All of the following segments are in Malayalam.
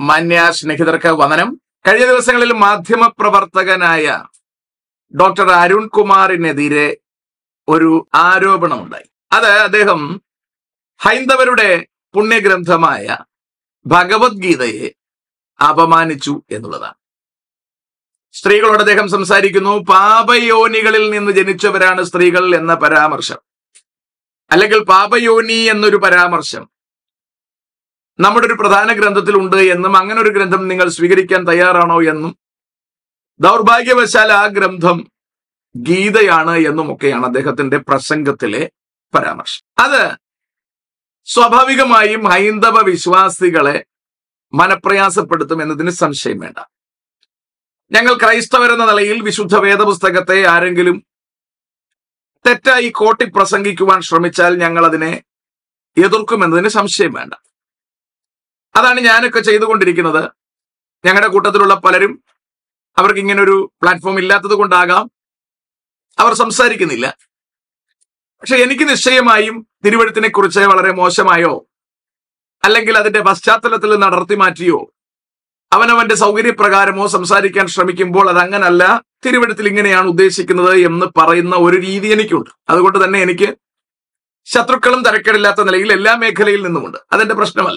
മാന്യ സ്നേഹിതർക്ക് വന്ദനം കഴിഞ്ഞ ദിവസങ്ങളിൽ മാധ്യമ പ്രവർത്തകനായ ഡോക്ടർ അരുൺ കുമാറിനെതിരെ ഒരു ആരോപണമുണ്ടായി അത് അദ്ദേഹം ഹൈന്ദവരുടെ പുണ്യഗ്രന്ഥമായ ഭഗവത്ഗീതയെ അപമാനിച്ചു എന്നുള്ളതാണ് സ്ത്രീകളോട് അദ്ദേഹം സംസാരിക്കുന്നു പാപയോനികളിൽ നിന്ന് ജനിച്ചവരാണ് സ്ത്രീകൾ എന്ന പരാമർശം അല്ലെങ്കിൽ പാപയോനി എന്നൊരു പരാമർശം നമ്മുടെ ഒരു പ്രധാന ഗ്രന്ഥത്തിൽ ഉണ്ട് എന്നും അങ്ങനെ ഒരു ഗ്രന്ഥം നിങ്ങൾ സ്വീകരിക്കാൻ തയ്യാറാണോ എന്നും ദൗർഭാഗ്യവശാൽ ആ ഗ്രന്ഥം ഗീതയാണ് എന്നും ഒക്കെയാണ് അദ്ദേഹത്തിന്റെ പ്രസംഗത്തിലെ പരാമർശം അത് സ്വാഭാവികമായും ഹൈന്ദവ വിശ്വാസികളെ മനപ്രയാസപ്പെടുത്തും എന്നതിന് സംശയം വേണ്ട ഞങ്ങൾ ക്രൈസ്തവരെന്ന നിലയിൽ വിശുദ്ധ വേദപുസ്തകത്തെ ആരെങ്കിലും തെറ്റായി കോട്ടി പ്രസംഗിക്കുവാൻ ശ്രമിച്ചാൽ ഞങ്ങൾ അതിനെ എതിർക്കുമെന്നതിന് സംശയം വേണ്ട അതാണ് ഞാനൊക്കെ ചെയ്തുകൊണ്ടിരിക്കുന്നത് ഞങ്ങളുടെ കൂട്ടത്തിലുള്ള പലരും അവർക്ക് ഇങ്ങനെ ഒരു പ്ലാറ്റ്ഫോം ഇല്ലാത്തത് കൊണ്ടാകാം അവർ സംസാരിക്കുന്നില്ല പക്ഷെ എനിക്ക് നിശ്ചയമായും തിരുവഴുത്തിനെ കുറിച്ച് വളരെ മോശമായോ അല്ലെങ്കിൽ അതിന്റെ പശ്ചാത്തലത്തിൽ നിന്ന് അടർത്തി മാറ്റിയോ അവനവന്റെ സൗകര്യപ്രകാരമോ സംസാരിക്കാൻ ശ്രമിക്കുമ്പോൾ അത് അങ്ങനല്ല തിരുവഴുത്തിൽ ഇങ്ങനെയാണ് ഉദ്ദേശിക്കുന്നത് എന്ന് പറയുന്ന ഒരു രീതി എനിക്കുണ്ട് അതുകൊണ്ട് തന്നെ എനിക്ക് ശത്രുക്കളും തരക്കേടില്ലാത്ത നിലയിൽ എല്ലാ മേഖലയിൽ നിന്നുമുണ്ട് അതെന്റെ പ്രശ്നമല്ല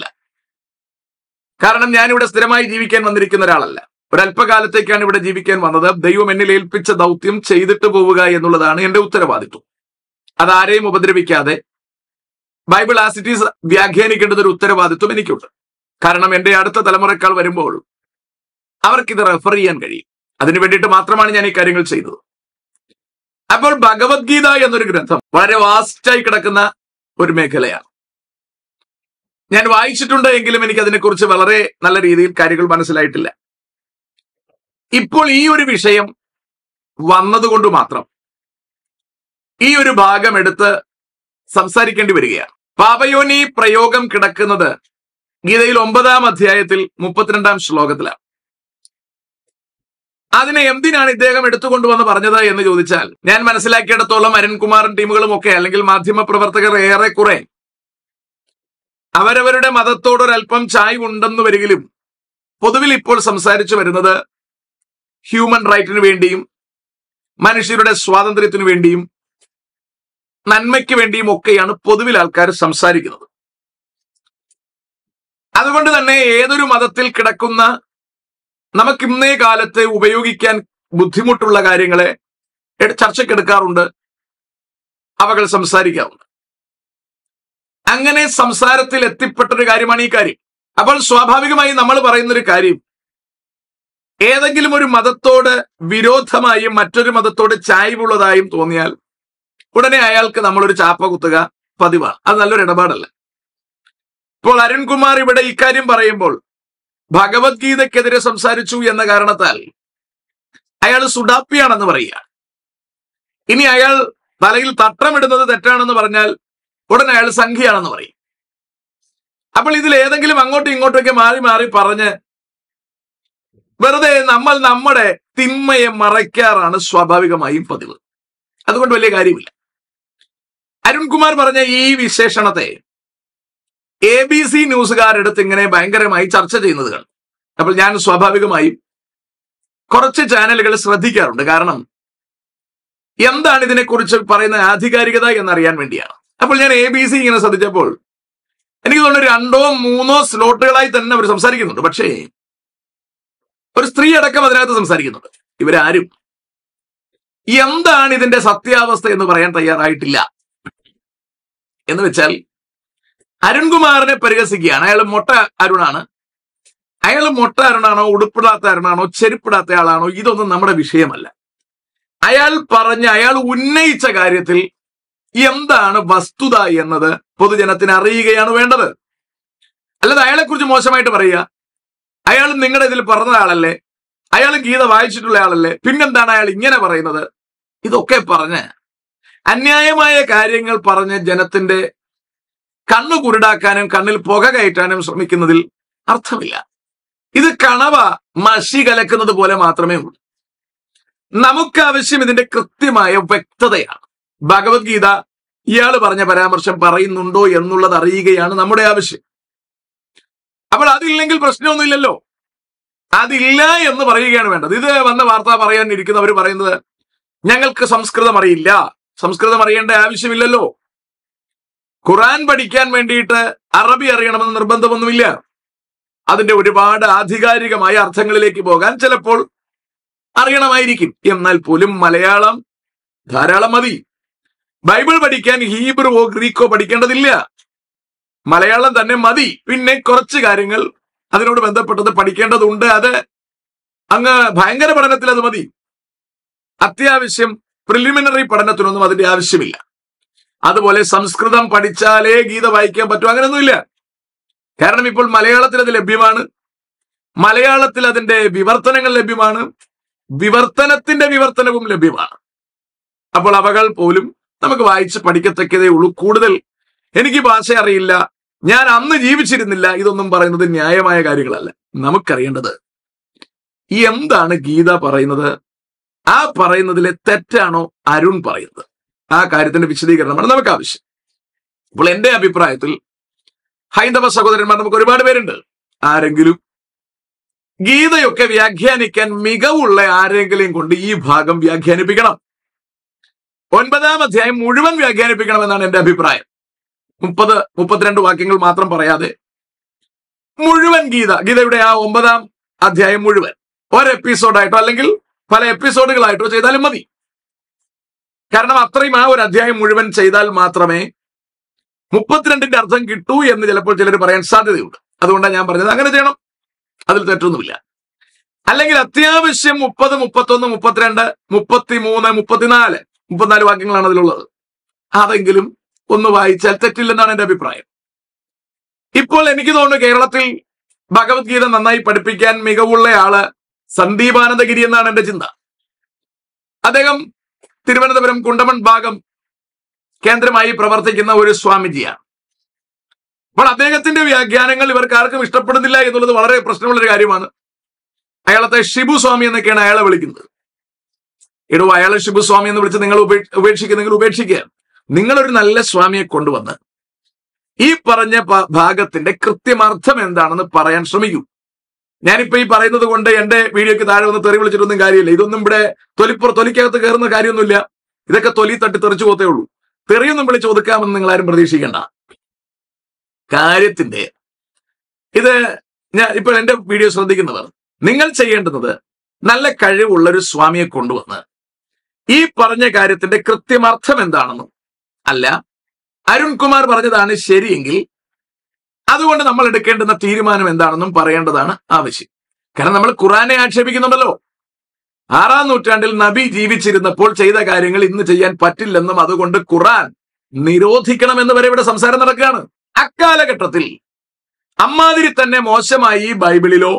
കാരണം ഞാനിവിടെ സ്ഥിരമായി ജീവിക്കാൻ വന്നിരിക്കുന്ന ഒരാളല്ല ഒരല്പകാലത്തേക്കാണ് ഇവിടെ ജീവിക്കാൻ വന്നത് ദൈവം എന്നിൽ ഏൽപ്പിച്ച ദൗത്യം ചെയ്തിട്ട് പോവുക എന്നുള്ളതാണ് എന്റെ ഉത്തരവാദിത്വം അതാരെയും ഉപദ്രവിക്കാതെ ബൈബിൾ ആസിറ്റീസ് വ്യാഖ്യാനിക്കേണ്ടത് ഒരു ഉത്തരവാദിത്വം എനിക്കുണ്ട് കാരണം എന്റെ അടുത്ത തലമുറക്കാൾ വരുമ്പോൾ അവർക്കിത് റെഫർ ചെയ്യാൻ കഴിയും അതിനു വേണ്ടിയിട്ട് മാത്രമാണ് ഞാൻ ഈ കാര്യങ്ങൾ ചെയ്തത് അപ്പോൾ ഭഗവത്ഗീത എന്നൊരു ഗ്രന്ഥം വളരെ വാസ്റ്റായി കിടക്കുന്ന ഒരു മേഖലയാണ് ഞാൻ വായിച്ചിട്ടുണ്ട് എങ്കിലും എനിക്ക് അതിനെക്കുറിച്ച് വളരെ നല്ല രീതിയിൽ കാര്യങ്ങൾ മനസ്സിലായിട്ടില്ല ഇപ്പോൾ ഈ ഒരു വിഷയം വന്നതുകൊണ്ട് മാത്രം ഈ ഒരു ഭാഗം എടുത്ത് സംസാരിക്കേണ്ടി വരികയാണ് പാപയോനി പ്രയോഗം കിടക്കുന്നത് ഗീതയിൽ ഒമ്പതാം അധ്യായത്തിൽ മുപ്പത്തിരണ്ടാം ശ്ലോകത്തിലാണ് അതിനെ എന്തിനാണ് ഇദ്ദേഹം എടുത്തുകൊണ്ടുവന്ന് പറഞ്ഞത് എന്ന് ചോദിച്ചാൽ ഞാൻ മനസ്സിലാക്കിയിടത്തോളം അരുൺകുമാറും ടീമുകളും ഒക്കെ അല്ലെങ്കിൽ മാധ്യമ പ്രവർത്തകർ ഏറെക്കുറെ അവരവരുടെ മതത്തോടൊരല്പം ചായ്വ് ഉണ്ടെന്ന് വരികിലും പൊതുവിൽ ഇപ്പോൾ സംസാരിച്ചു വരുന്നത് ഹ്യൂമൻ റൈറ്റിന് വേണ്ടിയും മനുഷ്യരുടെ സ്വാതന്ത്ര്യത്തിനു വേണ്ടിയും നന്മയ്ക്ക് വേണ്ടിയും ഒക്കെയാണ് പൊതുവിൽ ആൾക്കാർ സംസാരിക്കുന്നത് അതുകൊണ്ട് തന്നെ ഏതൊരു മതത്തിൽ കിടക്കുന്ന നമുക്ക് ഇന്നേ കാലത്ത് ഉപയോഗിക്കാൻ ബുദ്ധിമുട്ടുള്ള കാര്യങ്ങളെ എട്- ചർച്ചയ്ക്കെടുക്കാറുണ്ട് അവകൾ സംസാരിക്കാറുണ്ട് അങ്ങനെ സംസാരത്തിൽ എത്തിപ്പെട്ടൊരു കാര്യമാണ് ഈ കാര്യം അപ്പോൾ സ്വാഭാവികമായി നമ്മൾ പറയുന്ന ഒരു കാര്യം ഏതെങ്കിലും ഒരു മതത്തോട് വിരോധമായും മറ്റൊരു മതത്തോട് ചായ്വുള്ളതായും തോന്നിയാൽ ഉടനെ അയാൾക്ക് നമ്മളൊരു ചാപ്പ കുത്തുക പതിവാണ് അത് നല്ലൊരു ഇടപാടല്ല ഇപ്പോൾ അരുൺകുമാർ ഇവിടെ ഇക്കാര്യം പറയുമ്പോൾ ഭഗവത്ഗീതയ്ക്കെതിരെ സംസാരിച്ചു എന്ന കാരണത്താൽ അയാൾ സുഡാപ്പിയാണെന്ന് പറയുക ഇനി അയാൾ തലയിൽ തട്ടമിടുന്നത് തെറ്റാണെന്ന് പറഞ്ഞാൽ ഉടനെ അയാൾ സംഖ്യയാണെന്ന് പറയും അപ്പോൾ ഇതിൽ ഏതെങ്കിലും അങ്ങോട്ടും ഇങ്ങോട്ടുമൊക്കെ മാറി മാറി പറഞ്ഞ് വെറുതെ നമ്മൾ നമ്മുടെ തിന്മയെ മറയ്ക്കാറാണ് സ്വാഭാവികമായും പതിവ് അതുകൊണ്ട് വലിയ കാര്യമില്ല അരുൺകുമാർ പറഞ്ഞ ഈ വിശേഷണത്തെ എ ബി സി ന്യൂസുകാരെടുത്ത് ഇങ്ങനെ ഭയങ്കരമായി ചർച്ച ചെയ്യുന്നത് കണ്ടു അപ്പോൾ ഞാൻ സ്വാഭാവികമായും കുറച്ച് ചാനലുകൾ ശ്രദ്ധിക്കാറുണ്ട് കാരണം എന്താണ് ഇതിനെക്കുറിച്ച് പറയുന്ന ആധികാരികത എന്നറിയാൻ വേണ്ടിയാണ് അപ്പോൾ ഞാൻ എ ബി സി ഇങ്ങനെ ശ്രദ്ധിച്ചപ്പോൾ എനിക്ക് തോന്നുന്നു രണ്ടോ മൂന്നോ സ്ലോട്ടുകളായി തന്നെ അവർ സംസാരിക്കുന്നുണ്ട് പക്ഷേ ഒരു സ്ത്രീ അടക്കം അതിനകത്ത് സംസാരിക്കുന്നുണ്ട് ഇവരാരും എന്താണ് ഇതിന്റെ സത്യാവസ്ഥ എന്ന് പറയാൻ തയ്യാറായിട്ടില്ല എന്ന് വെച്ചാൽ അരുൺകുമാറിനെ പരിഹസിക്കുകയാണ് അയാൾ മൊട്ട അരുണാണ് അയാൾ മൊട്ട അരുണാണോ ഉടുപ്പിടാത്ത അരുണാണോ ചെരുപ്പിടാത്ത ആളാണോ ഇതൊന്നും നമ്മുടെ വിഷയമല്ല അയാൾ പറഞ്ഞ അയാൾ ഉന്നയിച്ച കാര്യത്തിൽ എന്താണ് വസ്തുത എന്നത് പൊതുജനത്തിന് അറിയുകയാണ് വേണ്ടത് അല്ലാതെ അയാളെ കുറിച്ച് മോശമായിട്ട് പറയുക അയാൾ നിങ്ങളുടെ ഇതിൽ പറഞ്ഞ ആളല്ലേ അയാൾ ഗീത വായിച്ചിട്ടുള്ള ആളല്ലേ പിന്നെന്താണ് അയാൾ ഇങ്ങനെ പറയുന്നത് ഇതൊക്കെ പറഞ്ഞ് അന്യായമായ കാര്യങ്ങൾ പറഞ്ഞ് ജനത്തിന്റെ കണ്ണു കുരുടാക്കാനും കണ്ണിൽ പുക കയറ്റാനും ശ്രമിക്കുന്നതിൽ അർത്ഥമില്ല ഇത് കണവ മഷി കലക്കുന്നത് പോലെ മാത്രമേ ഉള്ളൂ നമുക്ക് ആവശ്യം ഇതിന്റെ കൃത്യമായ വ്യക്തതയാണ് ഭഗവത്ഗീത ഇയാൾ പറഞ്ഞ പരാമർശം പറയുന്നുണ്ടോ എന്നുള്ളത് അറിയുകയാണ് നമ്മുടെ ആവശ്യം അപ്പോൾ അതില്ലെങ്കിൽ പ്രശ്നമൊന്നുമില്ലല്ലോ അതില്ല എന്ന് പറയുകയാണ് വേണ്ടത് ഇത് വന്ന വാർത്ത പറയാൻ ഇരിക്കുന്നവർ പറയുന്നത് ഞങ്ങൾക്ക് സംസ്കൃതം അറിയില്ല സംസ്കൃതം അറിയേണ്ട ആവശ്യമില്ലല്ലോ ഖുറാൻ പഠിക്കാൻ വേണ്ടിയിട്ട് അറബി അറിയണമെന്ന് നിർബന്ധമൊന്നുമില്ല അതിന്റെ ഒരുപാട് ആധികാരികമായ അർത്ഥങ്ങളിലേക്ക് പോകാൻ ചിലപ്പോൾ അറിയണമായിരിക്കും എന്നാൽ പോലും മലയാളം ധാരാളം മതി ബൈബിൾ പഠിക്കാൻ ഹീബ്രുവോ ഗ്രീക്കോ പഠിക്കേണ്ടതില്ല മലയാളം തന്നെ മതി പിന്നെ കുറച്ച് കാര്യങ്ങൾ അതിനോട് ബന്ധപ്പെട്ടത് പഠിക്കേണ്ടതുണ്ട് അത് അങ്ങ് ഭയങ്കര പഠനത്തിൽ അത് മതി അത്യാവശ്യം പ്രിലിമിനറി പഠനത്തിനൊന്നും അതിന്റെ ആവശ്യമില്ല അതുപോലെ സംസ്കൃതം പഠിച്ചാലേ ഗീത വായിക്കാൻ പറ്റും അങ്ങനെയൊന്നുമില്ല കാരണം ഇപ്പോൾ മലയാളത്തിൽ അത് ലഭ്യമാണ് മലയാളത്തിൽ അതിന്റെ വിവർത്തനങ്ങൾ ലഭ്യമാണ് വിവർത്തനത്തിന്റെ വിവർത്തനവും ലഭ്യമാണ് അപ്പോൾ അവകൾ പോലും നമുക്ക് വായിച്ച് പഠിക്കത്തക്കതേ ഉള്ളൂ കൂടുതൽ എനിക്ക് ഭാഷ അറിയില്ല ഞാൻ അന്ന് ജീവിച്ചിരുന്നില്ല ഇതൊന്നും പറയുന്നത് ന്യായമായ കാര്യങ്ങളല്ല നമുക്കറിയേണ്ടത് ഈ എന്താണ് ഗീത പറയുന്നത് ആ പറയുന്നതിലെ തെറ്റാണോ അരുൺ പറയുന്നത് ആ കാര്യത്തിന്റെ വിശദീകരണമാണ് നമുക്ക് ആവശ്യം അപ്പോൾ എന്റെ അഭിപ്രായത്തിൽ ഹൈന്ദവ സഹോദരന്മാർ നമുക്ക് ഒരുപാട് പേരുണ്ട് ആരെങ്കിലും ഗീതയൊക്കെ വ്യാഖ്യാനിക്കാൻ മികവുള്ള ആരെങ്കിലും കൊണ്ട് ഈ ഭാഗം വ്യാഖ്യാനിപ്പിക്കണം ഒൻപതാം അധ്യായം മുഴുവൻ വ്യാഖ്യാനിപ്പിക്കണമെന്നാണ് എന്റെ അഭിപ്രായം മുപ്പത് മുപ്പത്തിരണ്ട് വാക്യങ്ങൾ മാത്രം പറയാതെ മുഴുവൻ ഗീത ഗീതയുടെ ആ ഒമ്പതാം അധ്യായം മുഴുവൻ ഒരു എപ്പിസോഡായിട്ടോ അല്ലെങ്കിൽ പല എപ്പിസോഡുകളായിട്ടോ ചെയ്താലും മതി കാരണം അത്രയും ആ ഒരു അധ്യായം മുഴുവൻ ചെയ്താൽ മാത്രമേ മുപ്പത്തിരണ്ടിന്റെ അർത്ഥം കിട്ടൂ എന്ന് ചിലപ്പോൾ ചിലർ പറയാൻ സാധ്യതയുണ്ട് അതുകൊണ്ടാണ് ഞാൻ പറഞ്ഞത് അങ്ങനെ ചെയ്യണം അതിൽ തെറ്റൊന്നുമില്ല അല്ലെങ്കിൽ അത്യാവശ്യം മുപ്പത് മുപ്പത്തൊന്ന് മുപ്പത്തിരണ്ട് മുപ്പത്തിമൂന്ന് മുപ്പത്തിനാല് മുപ്പത്തിനാല് വാക്യങ്ങളാണ് അതിലുള്ളത് അതെങ്കിലും ഒന്ന് വായിച്ചാൽ തെറ്റില്ലെന്നാണ് എന്റെ അഭിപ്രായം ഇപ്പോൾ എനിക്ക് തോന്നുന്നു കേരളത്തിൽ ഭഗവത്ഗീത നന്നായി പഠിപ്പിക്കാൻ മികവുള്ള ആള് സന്ദീപാനന്ദഗിരി എന്നാണ് എന്റെ ചിന്ത അദ്ദേഹം തിരുവനന്തപുരം കുണ്ടമൺ ഭാഗം കേന്ദ്രമായി പ്രവർത്തിക്കുന്ന ഒരു സ്വാമിജിയാണ് അപ്പോൾ അദ്ദേഹത്തിന്റെ വ്യാഖ്യാനങ്ങൾ ഇവർക്ക് ആർക്കും ഇഷ്ടപ്പെടുന്നില്ല എന്നുള്ളത് വളരെ പ്രശ്നമുള്ള ഒരു കാര്യമാണ് അയാളത്തെ ഷിബു സ്വാമി എന്നൊക്കെയാണ് അയാളെ വിളിക്കുന്നത് എടോ അയാളെ ഷിബു സ്വാമി എന്ന് വിളിച്ച് നിങ്ങൾ ഉപേ- ഉപേക്ഷിക്കുന്നെങ്കിൽ ഉപേക്ഷിക്കുക നിങ്ങളൊരു നല്ല സ്വാമിയെ കൊണ്ടുവന്ന് ഈ പറഞ്ഞ ഭ- ഭാഗത്തിന്റെ കൃത്യമർത്ഥം എന്താണെന്ന് പറയാൻ ശ്രമിക്കൂ ഞാനിപ്പോ ഈ പറയുന്നത് കൊണ്ട് എന്റെ വീഡിയോക്ക് താഴെ ഒന്ന് തെറി വിളിച്ചിട്ടൊന്നും കാര്യമില്ല ഇതൊന്നും ഇവിടെ തൊലിപ്പുറ തൊലിക്കകത്ത് കയറുന്ന കാര്യമൊന്നുമില്ല ഇതൊക്കെ തൊലി തട്ടി തെറിച്ചു പോത്തേ ഉള്ളൂ തെറിയൊന്നും വിളിച്ച് ഒതുക്കാമെന്ന് നിങ്ങൾ ആരും പ്രതീക്ഷിക്കേണ്ട കാര്യത്തിന്റെ ഇത് ഞാൻ ഇപ്പോൾ എന്റെ വീഡിയോ ശ്രദ്ധിക്കുന്നവർ നിങ്ങൾ ചെയ്യേണ്ടുന്നത് നല്ല കഴിവുള്ള ഒരു സ്വാമിയെ കൊണ്ടുവന്ന് ഈ പറഞ്ഞ കാര്യത്തിന്റെ കൃത്യമർത്ഥം എന്താണെന്നും അല്ല അരുൺകുമാർ പറഞ്ഞതാണ് ശരിയെങ്കിൽ അതുകൊണ്ട് നമ്മൾ എടുക്കേണ്ടുന്ന തീരുമാനം എന്താണെന്നും പറയേണ്ടതാണ് ആവശ്യം കാരണം നമ്മൾ ഖുറാനെ ആക്ഷേപിക്കുന്നുണ്ടല്ലോ ആറാം നൂറ്റാണ്ടിൽ നബി ജീവിച്ചിരുന്നപ്പോൾ ചെയ്ത കാര്യങ്ങൾ ഇന്ന് ചെയ്യാൻ പറ്റില്ലെന്നും അതുകൊണ്ട് ഖുറാൻ നിരോധിക്കണമെന്ന് വരെ ഇവിടെ സംസാരം നടക്കുകയാണ് അക്കാലഘട്ടത്തിൽ അമ്മാതിരി തന്നെ മോശമായി ഈ ബൈബിളിലോ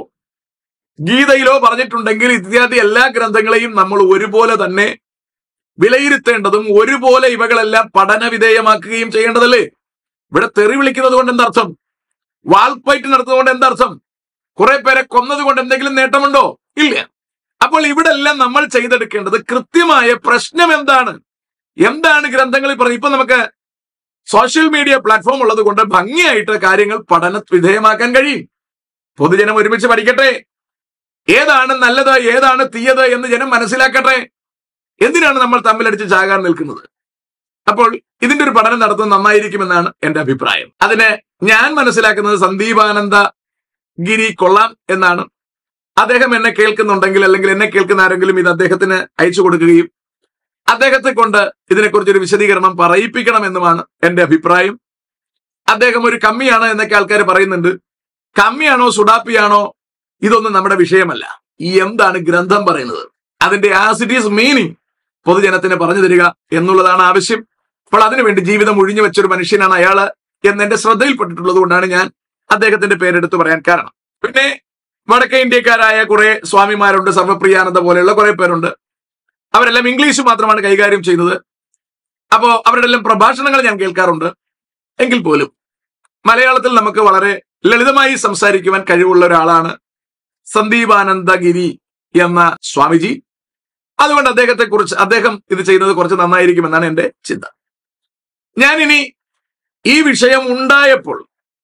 ഗീതയിലോ പറഞ്ഞിട്ടുണ്ടെങ്കിൽ ഇത്യാദി എല്ലാ ഗ്രന്ഥങ്ങളെയും നമ്മൾ ഒരുപോലെ തന്നെ വിലയിരുത്തേണ്ടതും ഒരുപോലെ ഇവകളെല്ലാം പഠന വിധേയമാക്കുകയും ചെയ്യേണ്ടതല്ലേ ഇവിടെ തെറി വിളിക്കുന്നത് കൊണ്ട് എന്തർത്ഥം വാൾപ്പയറ്റ് നടത്തുന്നത് കൊണ്ട് എന്തർത്ഥം കുറെ പേരെ കൊന്നത് കൊണ്ട് എന്തെങ്കിലും നേട്ടമുണ്ടോ ഇല്ല അപ്പോൾ ഇവിടെ എല്ലാം നമ്മൾ ചെയ്തെടുക്കേണ്ടത് കൃത്യമായ പ്രശ്നം എന്താണ് എന്താണ് ഗ്രന്ഥങ്ങളിൽ പറയുന്നത് ഇപ്പൊ നമുക്ക് സോഷ്യൽ മീഡിയ പ്ലാറ്റ്ഫോം ഉള്ളത് കൊണ്ട് ഭംഗിയായിട്ട് കാര്യങ്ങൾ പഠന വിധേയമാക്കാൻ കഴിയും പൊതുജനം ഒരുമിച്ച് പഠിക്കട്ടെ ഏതാണ് നല്ലത് ഏതാണ് തീയത് എന്ന് ജനം മനസ്സിലാക്കട്ടെ എന്തിനാണ് നമ്മൾ തമ്മിലടിച്ച് ചാകാൻ നിൽക്കുന്നത് അപ്പോൾ ഇതിന്റെ ഒരു പഠനം നടത്തുന്നത് നന്നായിരിക്കുമെന്നാണ് എന്റെ അഭിപ്രായം അതിന് ഞാൻ മനസ്സിലാക്കുന്നത് സന്ദീപാനന്ദ ഗിരി കൊള്ളാം എന്നാണ് അദ്ദേഹം എന്നെ കേൾക്കുന്നുണ്ടെങ്കിൽ അല്ലെങ്കിൽ എന്നെ കേൾക്കുന്ന ആരെങ്കിലും ഇത് അദ്ദേഹത്തിന് അയച്ചു കൊടുക്കുകയും അദ്ദേഹത്തെ കൊണ്ട് ഇതിനെക്കുറിച്ച് ഒരു വിശദീകരണം പറയിപ്പിക്കണം എന്നുമാണ് എന്റെ അഭിപ്രായം അദ്ദേഹം ഒരു കമ്മിയാണ് എന്നൊക്കെ ആൾക്കാർ പറയുന്നുണ്ട് കമ്മിയാണോ സുഡാപ്പിയാണോ ഇതൊന്നും നമ്മുടെ വിഷയമല്ല ഈ എന്താണ് ഗ്രന്ഥം പറയുന്നത് അതിന്റെ ആസിറ്റീസ് മീനിങ് പൊതുജനത്തിന് പറഞ്ഞു തരിക എന്നുള്ളതാണ് ആവശ്യം അപ്പോൾ അതിനുവേണ്ടി ജീവിതം ഒഴിഞ്ഞു വെച്ചൊരു മനുഷ്യനാണ് അയാള് എന്ന് എന്റെ ശ്രദ്ധയിൽപ്പെട്ടിട്ടുള്ളത് കൊണ്ടാണ് ഞാൻ അദ്ദേഹത്തിന്റെ പേരെടുത്ത് പറയാൻ കാരണം പിന്നെ വടക്കേ ഇന്ത്യക്കാരായ കുറെ സ്വാമിമാരുണ്ട് സർവപ്രിയാനന്ദ പോലെയുള്ള കുറെ പേരുണ്ട് അവരെല്ലാം ഇംഗ്ലീഷ് മാത്രമാണ് കൈകാര്യം ചെയ്യുന്നത് അപ്പോ അവരുടെ എല്ലാം പ്രഭാഷണങ്ങൾ ഞാൻ കേൾക്കാറുണ്ട് എങ്കിൽ പോലും മലയാളത്തിൽ നമുക്ക് വളരെ ലളിതമായി സംസാരിക്കുവാൻ കഴിവുള്ള ഒരാളാണ് സന്ദീപാനന്ദഗിരി എന്ന സ്വാമിജി അതുകൊണ്ട് അദ്ദേഹത്തെ കുറിച്ച് അദ്ദേഹം ഇത് ചെയ്യുന്നത് കുറച്ച് നന്നായിരിക്കുമെന്നാണ് എന്റെ ചിന്ത ഞാൻ ഇനി ഈ വിഷയം ഉണ്ടായപ്പോൾ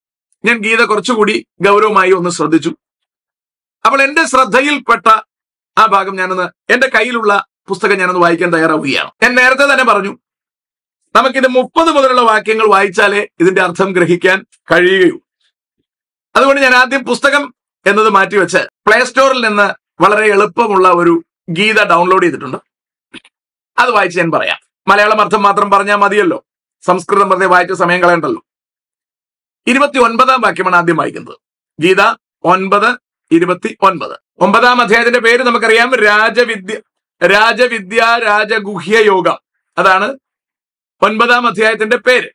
ഞാൻ ഗീത കുറച്ചുകൂടി ഗൗരവമായി ഒന്ന് ശ്രദ്ധിച്ചു അപ്പോൾ എന്റെ ശ്രദ്ധയിൽപ്പെട്ട ആ ഭാഗം ഞാനൊന്ന് എന്റെ കയ്യിലുള്ള പുസ്തകം ഞാനൊന്ന് വായിക്കാൻ തയ്യാറാവുകയാണ് ഞാൻ നേരത്തെ തന്നെ പറഞ്ഞു നമുക്കിത് മുപ്പത് മുതലുള്ള വാക്യങ്ങൾ വായിച്ചാലേ ഇതിന്റെ അർത്ഥം ഗ്രഹിക്കാൻ കഴിയുകയൂ അതുകൊണ്ട് ഞാൻ ആദ്യം പുസ്തകം എന്നത് മാറ്റിവെച്ച് പ്ലേ സ്റ്റോറിൽ നിന്ന് വളരെ എളുപ്പമുള്ള ഒരു ഗീത ഡൗൺലോഡ് ചെയ്തിട്ടുണ്ട് അത് വായിച്ച് ഞാൻ പറയാം മലയാളം അർത്ഥം മാത്രം പറഞ്ഞാൽ മതിയല്ലോ സംസ്കൃതം വെറുതെ വായിച്ച സമയം കളയണ്ടല്ലോ ഇരുപത്തി ഒൻപതാം വാക്യമാണ് ആദ്യം വായിക്കുന്നത് ഗീത ഒൻപത് ഇരുപത്തി ഒൻപത് ഒമ്പതാം അധ്യായത്തിന്റെ പേര് നമുക്കറിയാം രാജവിദ്യ രാജവിദ്യ രാജഗുഹ്യ യോഗം അതാണ് ഒൻപതാം അധ്യായത്തിന്റെ പേര്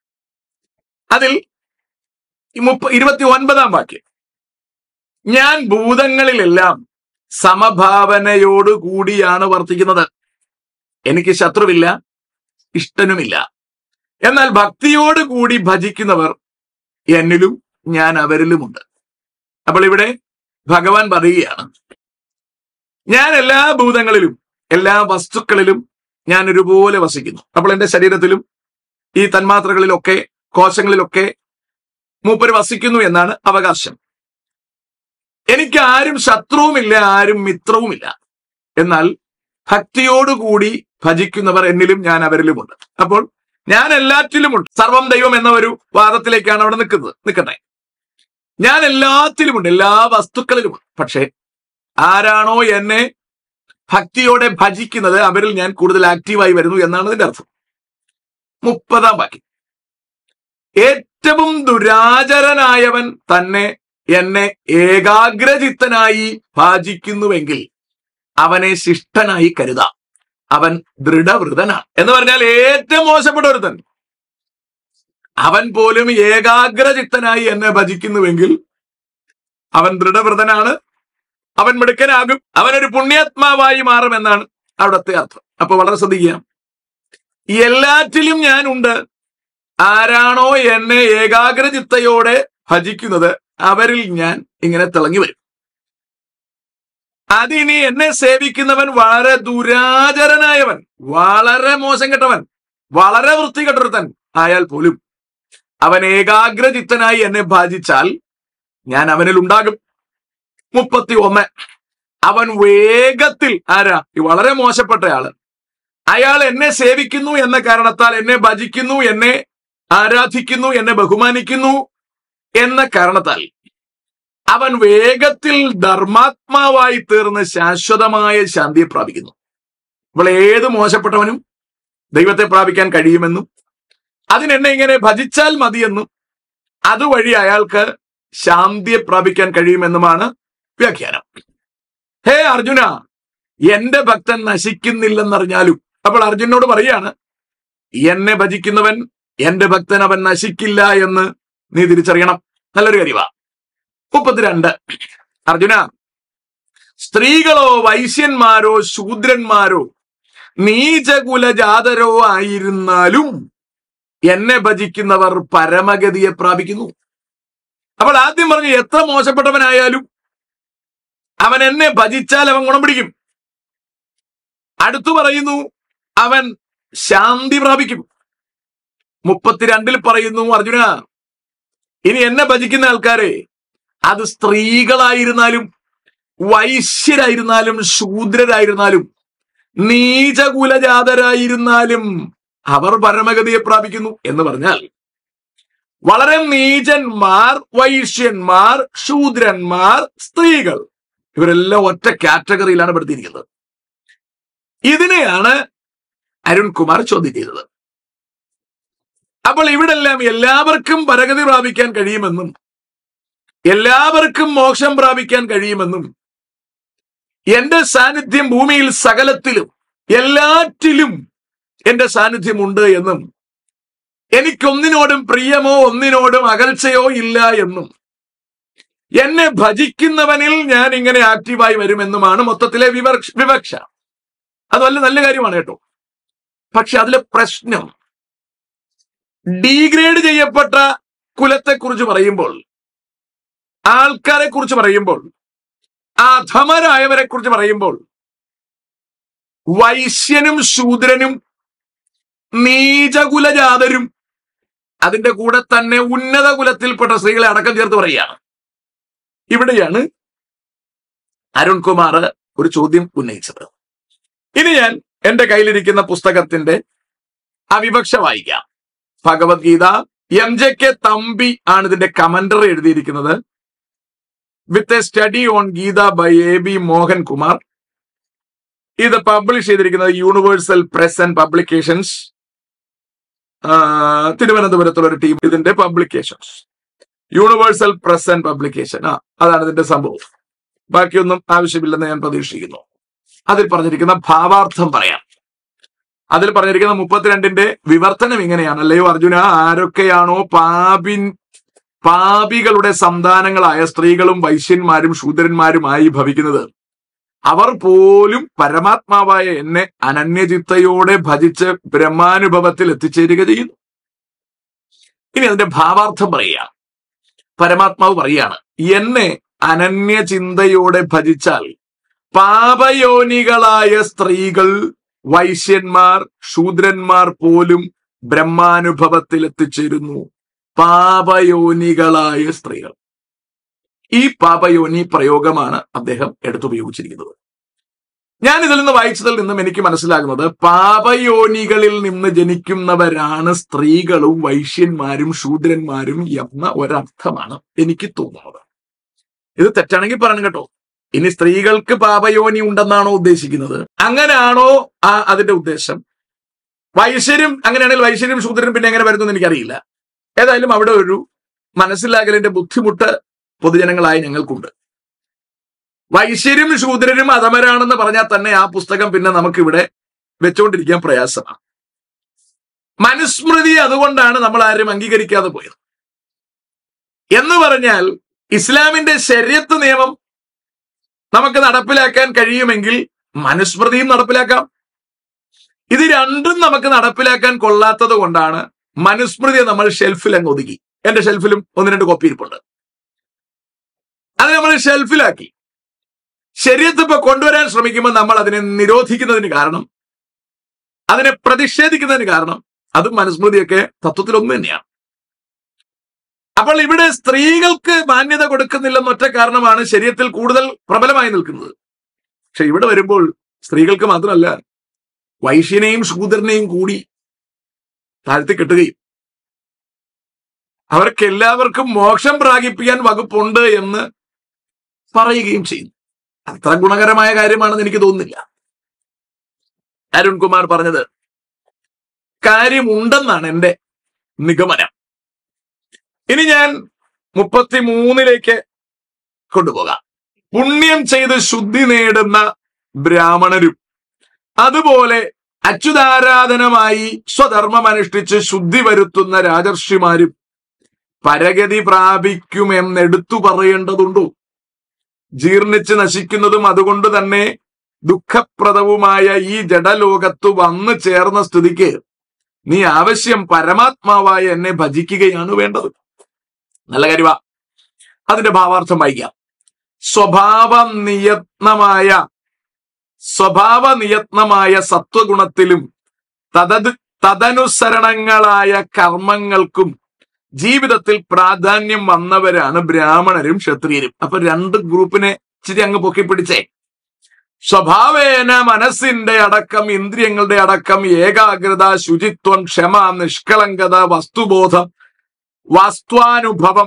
അതിൽ ഈ മുപ്പ ഇരുപത്തി ഒൻപതാം വാക്യം ഞാൻ ഭൂതങ്ങളിലെല്ലാം സമഭാവനയോട് കൂടിയാണ് വർത്തിക്കുന്നത് എനിക്ക് ശത്രുവില്ല ഇഷ്ടനുമില്ല എന്നാൽ ഭക്തിയോട് കൂടി ഭജിക്കുന്നവർ എന്നിലും ഞാൻ അവരിലുമുണ്ട് അപ്പോൾ ഇവിടെ ഭഗവാൻ പറയുകയാണ് ഞാൻ എല്ലാ ഭൂതങ്ങളിലും എല്ലാ വസ്തുക്കളിലും ഞാൻ ഒരുപോലെ വസിക്കുന്നു അപ്പോൾ എന്റെ ശരീരത്തിലും ഈ തന്മാത്രകളിലൊക്കെ കോശങ്ങളിലൊക്കെ മൂപ്പര് വസിക്കുന്നു എന്നാണ് അവകാശം എനിക്ക് ആരും ശത്രുവുമില്ല ആരും മിത്രവുമില്ല എന്നാൽ ഭക്തിയോടുകൂടി ഭജിക്കുന്നവർ എന്നിലും ഞാൻ അവരിലുമുണ്ട് അപ്പോൾ ഞാൻ എല്ലാറ്റിലുമുണ്ട് സർവം ദൈവം എന്ന ഒരു വാദത്തിലേക്കാണ് അവിടെ നിൽക്കുന്നത് നിൽക്കട്ടെ ഞാൻ എല്ലാത്തിലുമുണ്ട് എല്ലാ വസ്തുക്കളിലുമുണ്ട് പക്ഷേ ആരാണോ എന്നെ ഭക്തിയോടെ ഭജിക്കുന്നത് അവരിൽ ഞാൻ കൂടുതൽ ആക്റ്റീവായി വരുന്നു എന്നാണ് ഇതിന്റെ അർത്ഥം മുപ്പതാം വാക്യം ഏറ്റവും ദുരാചരനായവൻ തന്നെ എന്നെ ഏകാഗ്രചിത്തനായി ഭാജിക്കുന്നുവെങ്കിൽ അവനെ ശിഷ്ടനായി കരുതാം അവൻ ദൃഢവൃതനാണ് എന്ന് പറഞ്ഞാൽ ഏറ്റവും മോശപ്പെട്ട ഒരുത്തൻ അവൻ പോലും ഏകാഗ്രചിത്തനായി എന്നെ ഭജിക്കുന്നുവെങ്കിൽ അവൻ ദൃഢവൃതനാണ് അവൻ മിടുക്കനാകും അവനൊരു പുണ്യാത്മാവായി മാറുമെന്നാണ് അവിടുത്തെ അർത്ഥം അപ്പൊ വളരെ ശ്രദ്ധിക്കുക എല്ലാറ്റിലും ഞാനുണ്ട് ആരാണോ എന്നെ ഏകാഗ്രചിത്തയോടെ ഭജിക്കുന്നത് അവരിൽ ഞാൻ ഇങ്ങനെ തിളങ്ങി വരും അതിനി എന്നെ സേവിക്കുന്നവൻ വളരെ ദുരാചരനായവൻ വളരെ മോശം കെട്ടവൻ വളരെ വൃത്തികെട്ടൊരുത്തൻ ആയാൽ പോലും അവൻ ഏകാഗ്രചിത്തനായി എന്നെ ഭാജിച്ചാൽ ഞാൻ അവനിൽ ഉണ്ടാകും മുപ്പത്തി ഒന്ന് അവൻ വേഗത്തിൽ ആരാ ഈ വളരെ മോശപ്പെട്ടയാള് അയാൾ എന്നെ സേവിക്കുന്നു എന്ന കാരണത്താൽ എന്നെ ഭജിക്കുന്നു എന്നെ ആരാധിക്കുന്നു എന്നെ ബഹുമാനിക്കുന്നു എന്ന കാരണത്താൽ അവൻ വേഗത്തിൽ ധർമാത്മാവായി തീർന്ന് ശാശ്വതമായ ശാന്തിയെ പ്രാപിക്കുന്നു ഇപ്പോൾ ഏത് മോശപ്പെട്ടവനും ദൈവത്തെ പ്രാപിക്കാൻ കഴിയുമെന്നും അതിനെന്നെ ഇങ്ങനെ ഭജിച്ചാൽ മതിയെന്നും അതുവഴി അയാൾക്ക് ശാന്തിയെ പ്രാപിക്കാൻ കഴിയുമെന്നുമാണ് വ്യാഖ്യാനം ഹേ അർജുന എന്റെ ഭക്തൻ നശിക്കുന്നില്ലെന്നറിഞ്ഞാലും അപ്പോൾ അർജുനോട് പറയാണ് എന്നെ ഭജിക്കുന്നവൻ എന്റെ ഭക്തൻ അവൻ നശിക്കില്ല എന്ന് നീ തിരിച്ചറിയണം നല്ലൊരു കാര്യമാ മുപ്പത്തിരണ്ട് അർജുന സ്ത്രീകളോ വൈശ്യന്മാരോ ശൂദ്രന്മാരോ നീചകുലജാതരോ ആയിരുന്നാലും എന്നെ ഭജിക്കുന്നവർ പരമഗതിയെ പ്രാപിക്കുന്നു അപ്പോൾ ആദ്യം പറഞ്ഞു എത്ര മോശപ്പെട്ടവനായാലും അവൻ എന്നെ ഭജിച്ചാൽ അവൻ ഗുണം പിടിക്കും അടുത്തു പറയുന്നു അവൻ ശാന്തി പ്രാപിക്കും മുപ്പത്തിരണ്ടിൽ പറയുന്നു അർജുന ഇനി എന്നെ ഭജിക്കുന്ന ആൾക്കാരെ അത് സ്ത്രീകളായിരുന്നാലും വൈശ്യരായിരുന്നാലും ശൂദ്രരായിരുന്നാലും നീചകുലജാതരായിരുന്നാലും അവർ പരമഗതിയെ പ്രാപിക്കുന്നു എന്ന് പറഞ്ഞാൽ വളരെ നീചന്മാർ വൈശ്യന്മാർ ശൂദ്രന്മാർ സ്ത്രീകൾ ഇവരെല്ലാം ഒറ്റ കാറ്റഗറിയിലാണ് പെടുത്തിയിരിക്കുന്നത് ഇതിനെയാണ് അരുൺകുമാർ ചോദ്യം ചെയ്തത് അപ്പോൾ ഇവിടെല്ലാം എല്ലാവർക്കും പരഗതി പ്രാപിക്കാൻ കഴിയുമെന്നും എല്ലാവർക്കും മോക്ഷം പ്രാപിക്കാൻ കഴിയുമെന്നും എന്റെ സാന്നിധ്യം ഭൂമിയിൽ സകലത്തിലും എല്ലാറ്റിലും എന്റെ സാന്നിധ്യമുണ്ട് എന്നും എനിക്കൊന്നിനോടും പ്രിയമോ ഒന്നിനോടും അകൽച്ചയോ ഇല്ല എന്നും എന്നെ ഭജിക്കുന്നവനിൽ ഞാൻ ഇങ്ങനെ ആക്റ്റീവായി വരുമെന്നുമാണ് മൊത്തത്തിലെ വിവക്ഷ വിവക്ഷ അത് വല്ല നല്ല കാര്യമാണ് കേട്ടോ പക്ഷെ അതിലെ പ്രശ്നം ഡീഗ്രേഡ് ചെയ്യപ്പെട്ട കുലത്തെക്കുറിച്ച് പറയുമ്പോൾ ആൾക്കാരെ കുറിച്ച് പറയുമ്പോൾ അധമരായവരെ കുറിച്ച് പറയുമ്പോൾ വൈശ്യനും ശൂദ്രനും നീചകുലജാതരും അതിന്റെ കൂടെ തന്നെ ഉന്നത കുലത്തിൽപ്പെട്ട സ്ത്രീകളെ അടക്കം ചേർത്ത് പറയുകയാണ് ഇവിടെയാണ് അരുൺകുമാർ ഒരു ചോദ്യം ഉന്നയിച്ചത് ഇനി ഞാൻ എന്റെ കയ്യിലിരിക്കുന്ന പുസ്തകത്തിന്റെ അവിവക്ഷ വായിക്കാം Bhagavad Gita M J K Thampi ആണ് ഇതിന്റെ കമന്ററി എഴുതിയിരിക്കുന്നത് with a study on Gita by A B Mohan Kumar ഇത് പബ്ലിഷ് ചെയ്തിരിക്കുന്നത് യൂണിവേഴ്സൽ പ്രസ് ആൻഡ് പബ്ലിക്കേഷൻസ് തിരുവനന്തപുരത്തുള്ള ഒരു ടീം ഇതിന്റെ publications universal press and publication ആ അതാണ് ഇതിന്റെ സംഭവം ബാക്കിയൊന്നും ആവശ്യമില്ലെന്ന് ഞാൻ പ്രതീക്ഷിക്കുന്നു അതിൽ പറഞ്ഞിരിക്കുന്ന ഭാവാർത്ഥം പറയാം അതിൽ പറഞ്ഞിരിക്കുന്ന മുപ്പത്തിരണ്ടിന്റെ വിവർത്തനം ഇങ്ങനെയാണ് അല്ലയോ അർജുന ആരൊക്കെയാണോ പാപിൻ പാപികളുടെ സന്താനങ്ങളായ സ്ത്രീകളും വൈശ്യന്മാരും ശൂദ്രന്മാരുമായി ഭവിക്കുന്നത് അവർ പോലും പരമാത്മാവായ എന്നെ അനന്യചിത്തയോടെ ഭജിച്ച് ബ്രഹ്മാനുഭവത്തിൽ എത്തിച്ചേരുക ചെയ്യുന്നു ഇനി അതിന്റെ ഭാവാർത്ഥം പറയുക പരമാത്മാവ് പറയാണ് എന്നെ അനന്യചിന്തയോടെ ഭജിച്ചാൽ പാപയോനികളായ സ്ത്രീകൾ വൈശ്യന്മാർ ശൂദ്രന്മാർ പോലും ബ്രഹ്മാനുഭവത്തിൽ എത്തിച്ചേരുന്നു പാപയോനികളായ സ്ത്രീകൾ ഈ പാപയോനി പ്രയോഗമാണ് അദ്ദേഹം എടുത്തുപയോഗിച്ചിരിക്കുന്നത് ഞാൻ ഇതിൽ നിന്ന് വായിച്ചതിൽ നിന്നും എനിക്ക് മനസ്സിലാകുന്നത് പാപയോനികളിൽ നിന്ന് ജനിക്കുന്നവരാണ് സ്ത്രീകളും വൈശ്യന്മാരും ശൂദ്രന്മാരും എന്ന ഒരർത്ഥമാണ് എനിക്ക് തോന്നുന്നത് ഇത് തെറ്റാണെങ്കിൽ പറയണം കേട്ടോ ഇനി സ്ത്രീകൾക്ക് പാപയോനി ഉണ്ടെന്നാണോ ഉദ്ദേശിക്കുന്നത് അങ്ങനെയാണോ ആ അതിന്റെ ഉദ്ദേശം വൈശ്യരും അങ്ങനെയാണെങ്കിൽ വൈശ്യരും ശൂദ്രനും പിന്നെ എങ്ങനെ വരുന്നു എനിക്കറിയില്ല ഏതായാലും അവിടെ ഒരു മനസ്സിലാകലിന്റെ ബുദ്ധിമുട്ട് പൊതുജനങ്ങളായി ഞങ്ങൾക്കുണ്ട് വൈശ്യരും ശൂദ്രരും അധമരാണെന്ന് പറഞ്ഞാൽ തന്നെ ആ പുസ്തകം പിന്നെ നമുക്കിവിടെ വെച്ചുകൊണ്ടിരിക്കാൻ പ്രയാസമാണ് മനുസ്മൃതി അതുകൊണ്ടാണ് നമ്മൾ ആരും അംഗീകരിക്കാതെ പോയത് എന്ന് പറഞ്ഞാൽ ഇസ്ലാമിന്റെ ശര്യത്ത് നിയമം നമുക്ക് നടപ്പിലാക്കാൻ കഴിയുമെങ്കിൽ മനുസ്മൃതിയും നടപ്പിലാക്കാം ഇത് രണ്ടും നമുക്ക് നടപ്പിലാക്കാൻ കൊള്ളാത്തത് കൊണ്ടാണ് മനുസ്മൃതിയെ നമ്മൾ ഷെൽഫിൽ അങ്ങ് ഒതുക്കി എന്റെ ഷെൽഫിലും ഒന്ന് രണ്ട് കോപ്പി ഇരിപ്പുണ്ട് അത് നമ്മൾ ഷെൽഫിലാക്കി ശരീരത്ത് ഇപ്പൊ കൊണ്ടുവരാൻ ശ്രമിക്കുമ്പോൾ നമ്മൾ അതിനെ നിരോധിക്കുന്നതിന് കാരണം അതിനെ പ്രതിഷേധിക്കുന്നതിന് കാരണം അതും മനുസ്മൃതിയൊക്കെ തത്വത്തിൽ ഒന്ന് തന്നെയാണ് അപ്പോൾ ഇവിടെ സ്ത്രീകൾക്ക് മാന്യത കൊടുക്കുന്നില്ലെന്ന ഒറ്റ കാരണമാണ് ശരീരത്തിൽ കൂടുതൽ പ്രബലമായി നിൽക്കുന്നത് പക്ഷെ ഇവിടെ വരുമ്പോൾ സ്ത്രീകൾക്ക് മാത്രമല്ല വൈശ്യനെയും ശൂദ്രനെയും കൂടി താഴ്ത്തി കെട്ടുകയും അവർക്ക് എല്ലാവർക്കും മോക്ഷം പ്രാപിപ്പിക്കാൻ വകുപ്പുണ്ട് എന്ന് പറയുകയും ചെയ്യുന്നു അത്ര ഗുണകരമായ കാര്യമാണെന്ന് എനിക്ക് തോന്നുന്നില്ല അരുൺകുമാർ പറഞ്ഞത് കാര്യമുണ്ടെന്നാണ് എന്റെ നിഗമനം ഇനി ഞാൻ മുപ്പത്തിമൂന്നിലേക്ക് കൊണ്ടുപോകാം പുണ്യം ചെയ്ത് ശുദ്ധി നേടുന്ന ബ്രാഹ്മണരും അതുപോലെ അച്യുതാരാധനമായി സ്വധർമ്മം അനുഷ്ഠിച്ച് ശുദ്ധി വരുത്തുന്ന രാജർഷിമാരും പരഗതി പ്രാപിക്കുമെന്നെടുത്തു പറയേണ്ടതുണ്ടോ ജീർണിച്ച് നശിക്കുന്നതും അതുകൊണ്ട് തന്നെ ദുഃഖപ്രദവുമായ ഈ ജഡലോകത്ത് വന്നു ചേർന്ന സ്ഥിതിക്ക് നീ ആവശ്യം പരമാത്മാവായ എന്നെ ഭജിക്കുകയാണ് വേണ്ടത് നല്ല കാര്യമാ അതിന്റെ ഭാവാർത്ഥം വായിക്കാം സ്വഭാവ നിയത്നമായ സ്വഭാവ നിയത്നമായ സത്വഗുണത്തിലും തദത് തദനുസരണങ്ങളായ കർമ്മങ്ങൾക്കും ജീവിതത്തിൽ പ്രാധാന്യം വന്നവരാണ് ബ്രാഹ്മണരും ക്ഷത്രിയരും അപ്പൊ രണ്ട് ഗ്രൂപ്പിനെ ഇച്ചിരി അങ്ങ് പൊക്കിപ്പിടിച്ചേ സ്വഭാവേന മനസ്സിന്റെ അടക്കം ഇന്ദ്രിയങ്ങളുടെ അടക്കം ഏകാഗ്രത ശുചിത്വം ക്ഷമ നിഷ്കളങ്കത വസ്തുബോധം വസ്ത്വാനുഭവം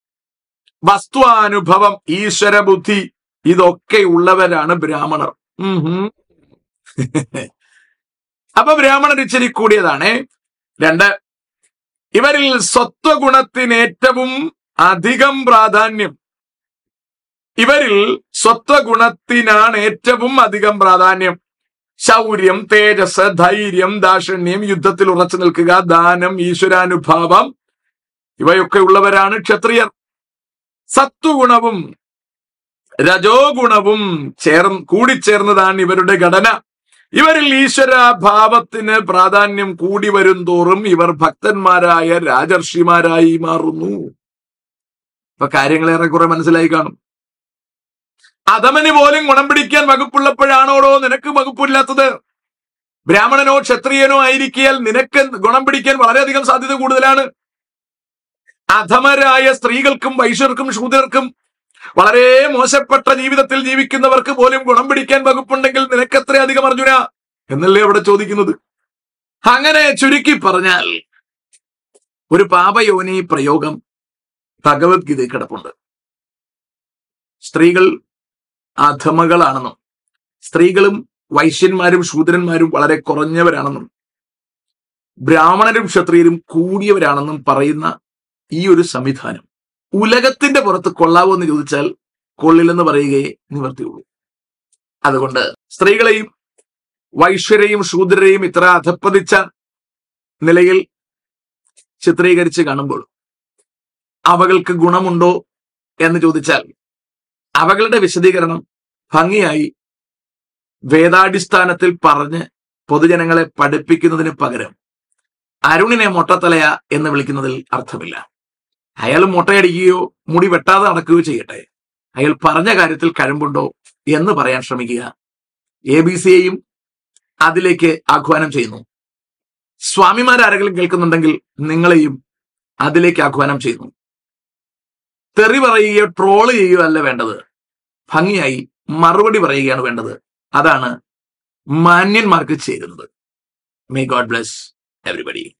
വസ്ത്വാനുഭവം ഈശ്വരബുദ്ധി ഇതൊക്കെ ഉള്ളവരാണ് ബ്രാഹ്മണർ ഉം ഹും. അപ്പൊ ബ്രാഹ്മണർ ഇച്ചിരി കൂടിയതാണ് രണ്ട് ഇവരിൽ സ്വത്വഗുണത്തിന് ഏറ്റവും അധികം പ്രാധാന്യം ഇവരിൽ സ്വത്വഗുണത്തിനാണ് ഏറ്റവും അധികം പ്രാധാന്യം ശൗര്യം തേജസ് ധൈര്യം ദാക്ഷിണ്യം യുദ്ധത്തിൽ ഉറച്ചു നിൽക്കുക ദാനം ഈശ്വരാനുഭാവം ഇവയൊക്കെ ഉള്ളവരാണ് ക്ഷത്രിയർ സത്വഗുണവും രജോ ഗുണവും ചേർന്ന് കൂടിച്ചേർന്നതാണ് ഇവരുടെ ഘടന ഇവരിൽ ഈശ്വരാഭാവത്തിന് പ്രാധാന്യം കൂടി വരും തോറും ഇവർ ഭക്തന്മാരായ രാജർഷിമാരായി മാറുന്നു ഇപ്പൊ കാര്യങ്ങൾ ഏറെക്കുറെ മനസ്സിലായി കാണും അധമന് പോലും ഗുണം പിടിക്കാൻ വകുപ്പുള്ളപ്പോഴാണോടോ നിനക്ക് വകുപ്പില്ലാത്തത് ബ്രാഹ്മണനോ ക്ഷത്രിയനോ ആയിരിക്കിയാൽ നിനക്ക് ഗുണം പിടിക്കാൻ വളരെയധികം സാധ്യത കൂടുതലാണ് അധമരായ സ്ത്രീകൾക്കും വൈശ്യർക്കും ശൂദ്രർക്കും വളരെ മോശപ്പെട്ട ജീവിതത്തിൽ ജീവിക്കുന്നവർക്ക് പോലും ഗുണം പിടിക്കാൻ വകുപ്പുണ്ടെങ്കിൽ നിനക്കെത്ര അധികം അർജുന എന്നല്ലേ അവിടെ ചോദിക്കുന്നത് അങ്ങനെ ചുരുക്കി പറഞ്ഞാൽ ഒരു പാപയോനി പ്രയോഗം ഭഗവത്ഗീതയിൽ കിടപ്പുണ്ട് സ്ത്രീകൾ അധമകളാണെന്നും സ്ത്രീകളും വൈശ്യന്മാരും ശൂദ്രന്മാരും വളരെ കുറഞ്ഞവരാണെന്നും ബ്രാഹ്മണരും ക്ഷത്രിയരും കൂടിയവരാണെന്നും പറയുന്ന ഈ ഒരു സംവിധാനം ഉലകത്തിന്റെ പുറത്ത് കൊള്ളാവോ എന്ന് ചോദിച്ചാൽ കൊള്ളില്ലെന്ന് പറയുകയെ നിവർത്തിയുള്ളൂ അതുകൊണ്ട് സ്ത്രീകളെയും വൈശ്വരെയും ശൂദ്രരെയും ഇത്ര അധപ്പതിച്ച നിലയിൽ ചിത്രീകരിച്ച് കാണുമ്പോൾ അവകൾക്ക് ഗുണമുണ്ടോ എന്ന് ചോദിച്ചാൽ അവകളുടെ വിശദീകരണം ഭംഗിയായി വേദാടിസ്ഥാനത്തിൽ പറഞ്ഞ് പൊതുജനങ്ങളെ പഠിപ്പിക്കുന്നതിന് പകരം അരുണിനെ മൊട്ടത്തലയ എന്ന് വിളിക്കുന്നതിൽ അർത്ഥമില്ല അയാൾ മുട്ടയടിക്കുകയോ മുടി വെട്ടാതെ നടക്കുകയോ ചെയ്യട്ടെ അയാൾ പറഞ്ഞ കാര്യത്തിൽ കഴമ്പുണ്ടോ എന്ന് പറയാൻ ശ്രമിക്കുക എ ബി സിയെയും അതിലേക്ക് ആഹ്വാനം ചെയ്യുന്നു സ്വാമിമാരാരെങ്കിലും കേൾക്കുന്നുണ്ടെങ്കിൽ നിങ്ങളെയും അതിലേക്ക് ആഹ്വാനം ചെയ്യുന്നു തെറി പറയുകയോ ട്രോള് ചെയ്യുകയോ അല്ല വേണ്ടത് ഭംഗിയായി മറുപടി പറയുകയാണ് വേണ്ടത് അതാണ് മാന്യന്മാർക്ക് ചേരുന്നത് മേ ഗോഡ് ബ്ലെസ് എവറിബഡി